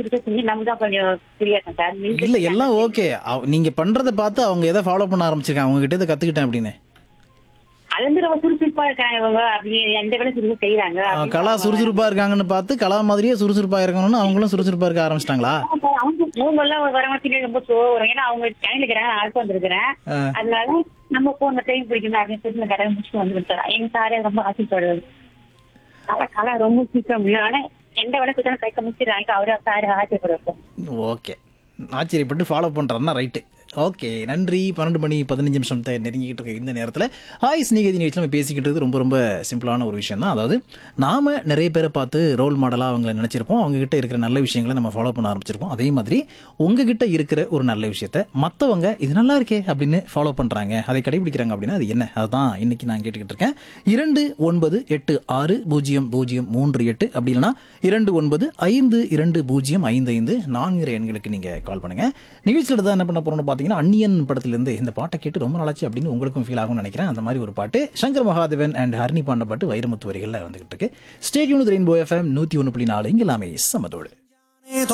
திருக்க செஞ்சு நம்ம தான் கொஞ்சம் ஃப்ரீயா இருக்கோம் சார் நீங்க இல்ல எல்லாம் ஓகே நீங்க பண்றத பார்த்து அவங்க எதை ஃபாலோ பண்ண ஆரம்பிச்சிருக்காங்க அவங்க கிட்ட இதை கத்துக்கிட்டேன் அப்படின்னு அது வந்து ரொம்ப சுறுசுறுப்பா இருக்காங்க இவங்க அப்படி எந்த வேலை சுறுசுறுப்பு செய்யறாங்க அவன் கலா சுறுசுறுப்பா இருக்காங்கன்னு பார்த்து கலா மாதிரியே சுறுசுறுப்பா இருக்கணும்னு அவங்களும் சுறுசுறுப்பா இருக்க ஆரம்பிச்சிட்டாங்களா அவங்க அவங்க எல்லாம் வரவங்க பின்னாடி ரொம்ப ஸ்லோ வரும் ஏன்னா அவங்க டைம்ல இருக்கிறாங்க நான் அடுத்து வந்திருக்கிறேன் ஆ. அதனால நம்ம போன டைம் பிடிக்கணும் அப்படின்னு சொல்லிட்டு நான் கடை முடிச்சுட்டு வந்துருக்கேன் சார் எங்க சாரே ரொம்ப ஆசைப்படுவாரு கலா கலா ரொம்ப சீக்கிரம் இல்லை ஆனா எந்த வேலை சுத்தம் கை முடிச்சிடறாங்க அவரே சாரு ஆசைப்படுவார் ஓகே ஆச்சரியப்பட்டு ஃபாலோ பண்ணுறதுனா ரைட்டு ஓகே நன்றி பன்னெண்டு மணி பதினஞ்சு நிமிஷம் தான் நெருங்கிட்டு இருக்க இந்த நேரத்தில் ஹாய் ஸ்நேகிதி நிகழ்ச்சியில் நம்ம பேசிக்கிட்டு இருக்கிறது ரொம்ப ரொம்ப சிம்பிளான ஒரு விஷயம் தான் அதாவது நாம் நிறைய பேரை பார்த்து ரோல் மாடலாக அவங்கள நினச்சிருப்போம் அவங்ககிட்ட இருக்கிற நல்ல விஷயங்களை நம்ம ஃபாலோ பண்ண ஆரம்பிச்சிருப்போம் அதே மாதிரி உங்ககிட்ட இருக்கிற ஒரு நல்ல விஷயத்த மற்றவங்க இது நல்லா இருக்கே அப்படின்னு ஃபாலோ பண்ணுறாங்க அதை கடைபிடிக்கிறாங்க அப்படின்னா அது என்ன அதுதான் இன்னைக்கு நான் கேட்டுக்கிட்டு இருக்கேன் இரண்டு ஒன்பது எட்டு ஆறு பூஜ்ஜியம் பூஜ்ஜியம் மூன்று எட்டு அப்படி இல்லைன்னா இரண்டு ஒன்பது ஐந்து இரண்டு பூஜ்ஜியம் ஐந்து ஐந்து நான்கிற எண்களுக்கு நீங்கள் கால் பண்ணுங்கள் நிகழ்ச்சியில் தான் என்ன பண்ண போகிறோம்னு பார்த்தீங்கன்னா அந்நியன் படத்துலேருந்து இந்த பாட்டை கேட்டு ரொம்ப நாளாச்சு அப்படின்னு உங்களுக்கும் ஃபீல் ஆகும்னு நினைக்கிறேன் அந்த மாதிரி ஒரு பாட்டு சங்கர் மகாதேவன் அண்ட் ஹரிணி பாண்ட பாட்டு வைரமுத்து வரிகளில் வந்துகிட்டு இருக்கு ஸ்டேடியம் ரெயின்போ எஃப்எம் நூற்றி ஒன்று புள்ளி நாலு இங்கே எல்லாமே சமதோடு